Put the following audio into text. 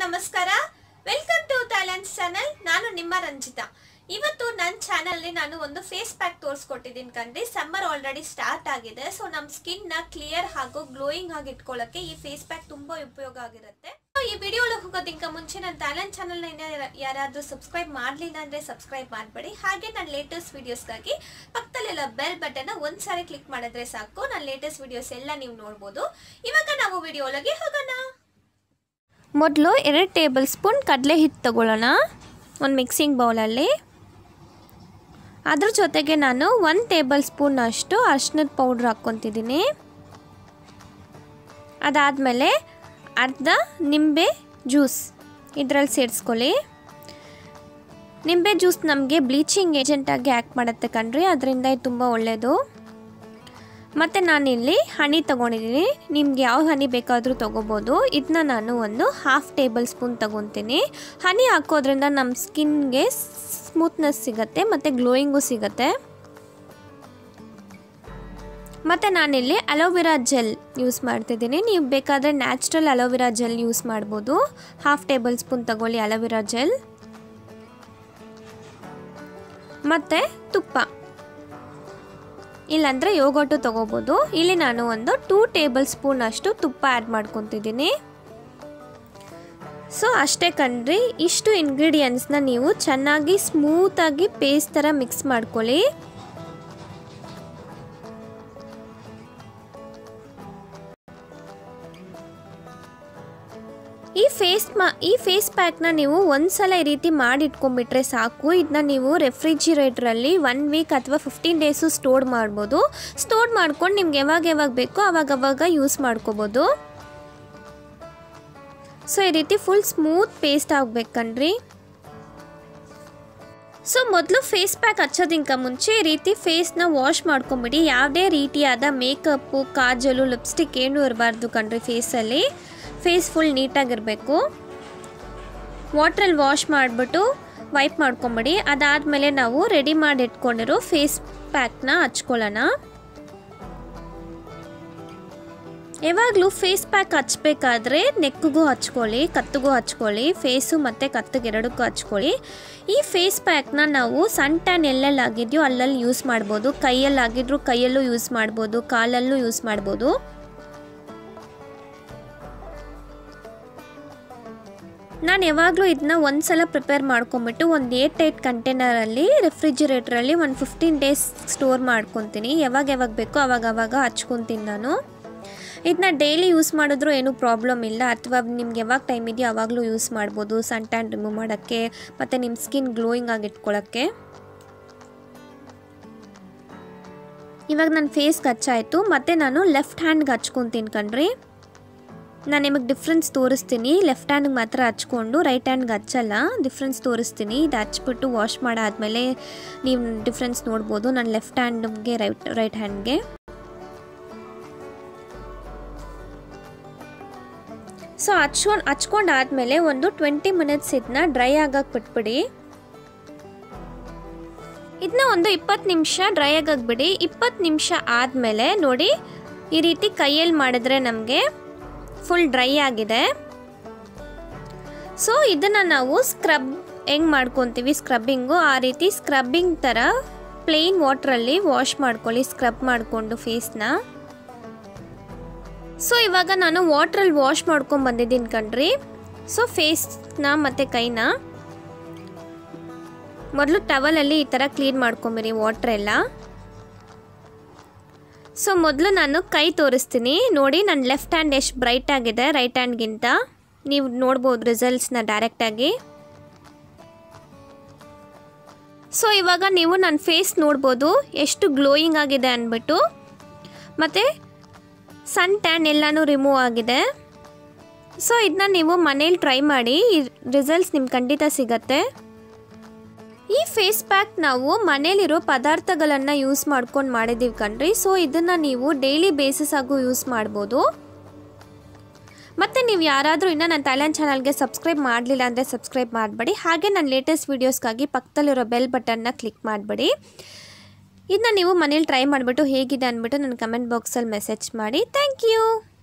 ನಮಸ್ಕಾರ welcome to Thailand channel ನಾನು ನಿಮ್ಮ ರಂಜಿತಾ ಇವತ್ತು ನನ್ನ ಚಾನಲ್ಲಿ ನಾನು ಒಂದು ಫೇಸ್ ಪ್ಯಾಕ್ ತೋರಿಸ್ಕೊಟ್ಟಿದ್ದೀನಿ ಕಣ್ರಿ ಸಮ್ಮರ್ ಆಲ್ರೆಡಿ ಸ್ಟಾರ್ಟ್ ಆಗಿದೆ ಸೊ ನಮ್ಮ ಸ್ಕಿನ್ನ ಕ್ಲಿಯರ್ ಹಾಗೂ ಗ್ಲೋಯಿಂಗ್ ಆಗಿ ಇಟ್ಕೊಳ್ಳೋಕೆ ಈ ಫೇಸ್ ಪ್ಯಾಕ್ ತುಂಬಾ ಉಪಯೋಗ ಆಗಿರುತ್ತೆ So, ಈ ವಿಡಿಯೋ ಒಳಗೆ ಹೋಗೋದಕ್ಕಿಂತ ಮುಂಚೆ ನನ್ನ ಥೈಲ್ಯಾಂಡ್ ಚಾನಲ್ನ ಯಾರಾದರೂ ಸಬ್ಸ್ಕ್ರೈಬ್ ಮಾಡಲಿಲ್ಲ ಅಂದರೆ ಸಬ್ಸ್ಕ್ರೈಬ್ ಮಾಡಬೇಡಿ ಹಾಗೆ ನನ್ನ ಲೇಟೆಸ್ಟ್ ವೀಡಿಯೋಸ್ಗಾಗಿ ಪಕ್ಕದಲ್ಲೆಲ್ಲ ಬೆಲ್ ಬಟನ್ ಒಂದ್ಸಾರಿ ಕ್ಲಿಕ್ ಮಾಡಿದ್ರೆ ಸಾಕು ನನ್ನ ಲೇಟೆಸ್ಟ್ ವಿಡಿಯೋಸ್ ಎಲ್ಲ ನೀವು ನೋಡ್ಬೋದು ಇವಾಗ ನಾವು ವಿಡಿಯೋ ಒಳಗೆ ಹೋಗೋಣ ಮೊದಲು ಎರಡು ಟೇಬಲ್ ಸ್ಪೂನ್ ಕಡಲೆ ಹಿಟ್ಟು ತಗೊಳ್ಳೋಣ ಒಂದು ಮಿಕ್ಸಿಂಗ್ ಬೌಲಲ್ಲಿ ಅದ್ರ ಜೊತೆಗೆ ನಾನು ಒಂದು ಟೇಬಲ್ ಸ್ಪೂನ್ ಅಷ್ಟು ಅರ್ಶಿನದ ಪೌಡ್ರ್ ಹಾಕ್ಕೊತಿದ್ದೀನಿ ಅದಾದಮೇಲೆ ಅರ್ಧ ನಿಂಬೆ ಜ್ಯೂಸ್ ಇದರಲ್ಲಿ ಸೇರಿಸ್ಕೊಳ್ಳಿ ನಿಂಬೆ ಜ್ಯೂಸ್ ನಮಗೆ ಬ್ಲೀಚಿಂಗ್ ಏಜೆಂಟಾಗಿ ಆ್ಯಕ್ಟ್ ಮಾಡುತ್ತೆ ಕಣ್ರಿ ಅದರಿಂದ ಇದು ತುಂಬ ಒಳ್ಳೆಯದು ಮತ್ತು ನಾನಿಲ್ಲಿ ಹನಿ ತೊಗೊಂಡಿದ್ದೀನಿ ನಿಮ್ಗೆ ಯಾವ ಹನಿ ಬೇಕಾದರೂ ತೊಗೋಬೋದು ಇದನ್ನ ನಾನು ಒಂದು ಹಾಫ್ ಟೇಬಲ್ ಸ್ಪೂನ್ ತೊಗೊತೀನಿ ಹನಿ ಹಾಕೋದ್ರಿಂದ ನಮ್ಮ ಸ್ಕಿನ್ಗೆ ಸ್ಮೂತ್ನೆಸ್ ಸಿಗುತ್ತೆ ಮತ್ತು ಗ್ಲೋಯಿಂಗು ಸಿಗುತ್ತೆ ಮತ್ತು ನಾನಿಲ್ಲಿ ಅಲೋವೆರಾ ಜೆಲ್ ಯೂಸ್ ಮಾಡ್ತಿದ್ದೀನಿ ನೀವು ಬೇಕಾದರೆ ನ್ಯಾಚುರಲ್ ಅಲೋವೆರಾ ಜೆಲ್ ಯೂಸ್ ಮಾಡ್ಬೋದು ಹಾಫ್ ಟೇಬಲ್ ಸ್ಪೂನ್ ತಗೊಳ್ಳಿ ಅಲೋವೆರಾ ಜೆಲ್ ಮತ್ತು ತುಪ್ಪ ಇಲ್ಲಾಂದರೆ ಯೋಗಟು ತೊಗೋಬೋದು ಇಲ್ಲಿ ನಾನು ಒಂದು ಟೂ ಟೇಬಲ್ ಸ್ಪೂನ್ ಅಷ್ಟು ತುಪ್ಪ ಆ್ಯಡ್ ಮಾಡ್ಕೊತಿದ್ದೀನಿ ಸೊ ಅಷ್ಟೇ ಕಣ್ರಿ ಇಷ್ಟು ಇಂಗ್ರೀಡಿಯೆಂಟ್ಸ್ನ ನೀವು ಚೆನ್ನಾಗಿ ಸ್ಮೂತಾಗಿ ಪೇಸ್ಟ್ ಥರ ಮಿಕ್ಸ್ ಮಾಡ್ಕೊಳ್ಳಿ ಈ ಫೇಸ್ ಮಾ ಈ ಫೇಸ್ ಪ್ಯಾಕ್ನ ನೀವು ಒಂದ್ಸಲ ಈ ರೀತಿ ಮಾಡಿ ಇಟ್ಕೊಂಡ್ಬಿಟ್ರೆ ಸಾಕು ಇದನ್ನ ನೀವು ರೆಫ್ರಿಜಿರೇಟ್ರಲ್ಲಿ ಒನ್ ವೀಕ್ ಅಥವಾ ಫಿಫ್ಟೀನ್ ಡೇಸು ಸ್ಟೋರ್ ಮಾಡ್ಬೋದು ಸ್ಟೋರ್ ಮಾಡ್ಕೊಂಡು ನಿಮ್ಗೆ ಯಾವಾಗ ಯಾವಾಗ ಬೇಕೋ ಅವಾಗ ಅವಾಗ ಯೂಸ್ ಮಾಡ್ಕೋಬೋದು ಸೊ ಈ ರೀತಿ ಫುಲ್ ಸ್ಮೂತ್ ಪೇಸ್ಟ್ ಆಗ್ಬೇಕನ್ರಿ ಸೊ ಮೊದಲು ಫೇಸ್ ಪ್ಯಾಕ್ ಹಚ್ಚೋದಕ್ಕಿಂತ ಮುಂಚೆ ಈ ರೀತಿ ಫೇಸ್ನ ವಾಶ್ ಮಾಡ್ಕೊಂಬಿಡಿ ಯಾವುದೇ ರೀತಿಯಾದ ಮೇಕಪ್ಪು ಕಾಜಲು ಲಿಪ್ಸ್ಟಿಕ್ ಏನೂ ಇರಬಾರ್ದು ಕಣ್ರಿ ಫೇಸಲ್ಲಿ ಫೇಸ್ ಫುಲ್ ನೀಟಾಗಿರಬೇಕು ವಾಟ್ರಲ್ಲಿ ವಾಶ್ ಮಾಡಿಬಿಟ್ಟು ವೈಪ್ ಮಾಡ್ಕೊಂಬಿಡಿ ಅದಾದಮೇಲೆ ನಾವು ರೆಡಿ ಮಾಡಿ ಇಟ್ಕೊಂಡಿರೋ ಫೇಸ್ ಪ್ಯಾಕ್ನ ಹಚ್ಕೊಳ್ಳೋಣ ಯಾವಾಗಲೂ ಫೇಸ್ ಪ್ಯಾಕ್ ಹಚ್ಬೇಕಾದ್ರೆ ನೆಕ್ಕಿಗೂ ಹಚ್ಕೊಳ್ಳಿ ಕತ್ತಿಗೂ ಹಚ್ಕೊಳ್ಳಿ ಫೇಸು ಮತ್ತು ಕತ್ತಿಗೆ ಎರಡಕ್ಕೂ ಹಚ್ಕೊಳ್ಳಿ ಈ ಫೇಸ್ ಪ್ಯಾಕ್ನ ನಾವು ಸನ್ ಟ್ಯಾನ್ ಎಲ್ಲೆಲ್ಲಿ ಆಗಿದೆಯೋ ಅಲ್ಲಲ್ಲಿ ಯೂಸ್ ಮಾಡ್ಬೋದು ಕೈಯಲ್ಲಿ ಆಗಿದ್ರು ಕೈಯಲ್ಲೂ ಯೂಸ್ ಮಾಡ್ಬೋದು ಕಾಲಲ್ಲೂ ಯೂಸ್ ಮಾಡ್ಬೋದು ನಾನು ಯಾವಾಗಲೂ ಇದನ್ನ ಒಂದು ಸಲ ಪ್ರಿಪೇರ್ ಮಾಡ್ಕೊಂಬಿಟ್ಟು ಒಂದು ಏಟ್ ಏಟ್ ಕಂಟೈನರಲ್ಲಿ ರೆಫ್ರಿಜಿರೇಟ್ರಲ್ಲಿ ಒಂದು ಫಿಫ್ಟೀನ್ ಡೇಸ್ ಸ್ಟೋರ್ ಮಾಡ್ಕೊತೀನಿ ಯಾವಾಗ ಯಾವಾಗ ಬೇಕೋ ಅವಾಗ ಅವಾಗ ಹಚ್ಕೊತೀನಿ ನಾನು ಇದನ್ನ ಡೈಲಿ ಯೂಸ್ ಮಾಡಿದ್ರೂ ಏನೂ ಪ್ರಾಬ್ಲಮ್ ಇಲ್ಲ ಅಥವಾ ನಿಮ್ಗೆ ಯಾವಾಗ ಟೈಮ್ ಇದೆಯೋ ಆವಾಗಲೂ ಯೂಸ್ ಮಾಡ್ಬೋದು ಸನ್ ಟ್ಯಾನ್ ರಿಮೂವ್ ಮಾಡೋಕ್ಕೆ ಮತ್ತು ನಿಮ್ಮ ಸ್ಕಿನ್ ಗ್ಲೋಯಿಂಗ್ ಆಗಿ ಇಟ್ಕೊಳ್ಳೋಕ್ಕೆ ಇವಾಗ ನನ್ನ ಫೇಸ್ಗೆ ಹಚ್ಚಾಯಿತು ಮತ್ತು ನಾನು ಲೆಫ್ಟ್ ಹ್ಯಾಂಡ್ಗೆ ಹಚ್ಕೊತೀನಿ ಕಣ್ರಿ ನಾನು ನಿಮಗೆ ಡಿಫ್ರೆನ್ಸ್ ತೋರಿಸ್ತೀನಿ ಲೆಫ್ಟ್ ಹ್ಯಾಂಡ್ಗೆ ಮಾತ್ರ ಹಚ್ಕೊಂಡು ರೈಟ್ ಹ್ಯಾಂಡ್ಗೆ ಹಚ್ಚಲ್ಲ ಡಿಫ್ರೆನ್ಸ್ ತೋರಿಸ್ತೀನಿ ಇದು ಹಚ್ಬಿಟ್ಟು ವಾಶ್ ಮಾಡಾದಮೇಲೆ ನೀವು ಡಿಫ್ರೆನ್ಸ್ ನೋಡ್ಬೋದು ನಾನು ಲೆಫ್ಟ್ ಹ್ಯಾಂಡ್ಗೆ ರೈಟ್ ರೈಟ್ ಹ್ಯಾಂಡ್ಗೆ ಸೊ ಹಚ್ಕೊಂಡು ಹಚ್ಕೊಂಡಾದ್ಮೇಲೆ ಒಂದು ಟ್ವೆಂಟಿ ಮಿನಿಟ್ಸ್ ಇದನ್ನ ಡ್ರೈ ಆಗಕ್ಕೆ ಬಿಟ್ಬಿಡಿ ಇದನ್ನ ಒಂದು ಇಪ್ಪತ್ತು ನಿಮಿಷ ಡ್ರೈ ಆಗಕ್ಕೆ ಬಿಡಿ ಇಪ್ಪತ್ತು ನಿಮಿಷ ಆದಮೇಲೆ ನೋಡಿ ಈ ರೀತಿ ಕೈಯಲ್ಲಿ ಮಾಡಿದ್ರೆ ನಮಗೆ ಫುಲ್ ಡ್ರೈ ಆಗಿದೆ ಸೊ ಇದನ್ನು ನಾವು ಸ್ಕ್ರಬ್ ಹೆಂಗೆ ಮಾಡ್ಕೊತೀವಿ ಸ್ಕ್ರಬ್ಬಿಂಗು ಆ ರೀತಿ ಸ್ಕ್ರಬ್ಬಿಂಗ್ ಥರ ಪ್ಲೇನ್ ವಾಟ್ರಲ್ಲಿ ವಾಶ್ ಮಾಡ್ಕೊಳ್ಳಿ ಸ್ಕ್ರಬ್ ಮಾಡಿಕೊಂಡು ಫೇಸ್ನ ಸೊ ಇವಾಗ ನಾನು ವಾಟ್ರಲ್ಲಿ ವಾಶ್ ಮಾಡ್ಕೊಂಡು ಬಂದಿದ್ದೀನಿ ಕಣ್ರಿ ಸೊ ಫೇಸ್ನ ಮತ್ತು ಕೈನ ಮೊದಲು ಟವಲಲ್ಲಿ ಈ ಥರ ಕ್ಲೀನ್ ಮಾಡ್ಕೊಂಬಿರಿ ವಾಟ್ರೆಲ್ಲ ಸೊ ಮೊದಲು ನಾನು ಕೈ ತೋರಿಸ್ತೀನಿ ನೋಡಿ ನನ್ನ ಲೆಫ್ಟ್ ಹ್ಯಾಂಡ್ ಎಷ್ಟು ಬ್ರೈಟ್ ಆಗಿದೆ ರೈಟ್ ಹ್ಯಾಂಡ್ಗಿಂತ ನೀವು ನೋಡ್ಬೋದು ರಿಸಲ್ಟ್ಸ್ನ ಡೈರೆಕ್ಟಾಗಿ ಸೊ ಇವಾಗ ನೀವು ನನ್ನ ಫೇಸ್ ನೋಡ್ಬೋದು ಎಷ್ಟು ಗ್ಲೋಯಿಂಗ್ ಆಗಿದೆ ಅಂದ್ಬಿಟ್ಟು ಮತ್ತು ಸನ್ ಟ್ಯಾನ್ ಎಲ್ಲನೂ ರಿಮೂವ್ ಆಗಿದೆ ಸೊ ಇದನ್ನ ನೀವು ಮನೇಲಿ ಟ್ರೈ ಮಾಡಿ ರಿಸಲ್ಟ್ಸ್ ನಿಮ್ಗೆ ಖಂಡಿತ ಸಿಗತ್ತೆ ಈ ಫೇಸ್ ಪ್ಯಾಕ್ ನಾವು ಮನೇಲಿರೋ ಪದಾರ್ಥಗಳನ್ನು ಯೂಸ್ ಮಾಡ್ಕೊಂಡು ಮಾಡಿದ್ದೀವಿ ಕಣ್ರಿ ಸೊ ಇದನ್ನು ನೀವು ಡೈಲಿ ಬೇಸಿಸ್ ಆಗು ಯೂಸ್ ಮಾಡ್ಬೋದು ಮತ್ತು ನೀವು ಯಾರಾದರೂ ಇನ್ನೂ ನನ್ನ ಥೈಲ್ಯಾಂಡ್ ಚಾನಲ್ಗೆ ಸಬ್ಸ್ಕ್ರೈಬ್ ಮಾಡಲಿಲ್ಲ ಅಂದರೆ ಸಬ್ಸ್ಕ್ರೈಬ್ ಮಾಡಬೇಡಿ ಹಾಗೆ ನನ್ನ ಲೇಟೆಸ್ಟ್ ವೀಡಿಯೋಸ್ಗಾಗಿ ಪಕ್ಕದಲ್ಲಿರೋ ಬೆಲ್ ಬಟನ್ನ ಕ್ಲಿಕ್ ಮಾಡಬೇಡಿ ಇದನ್ನ ನೀವು ಮನೇಲಿ ಟ್ರೈ ಮಾಡಿಬಿಟ್ಟು ಹೇಗಿದೆ ಅಂದ್ಬಿಟ್ಟು ನನ್ನ ಕಮೆಂಟ್ ಬಾಕ್ಸಲ್ಲಿ ಮೆಸೇಜ್ ಮಾಡಿ ಥ್ಯಾಂಕ್ ಯು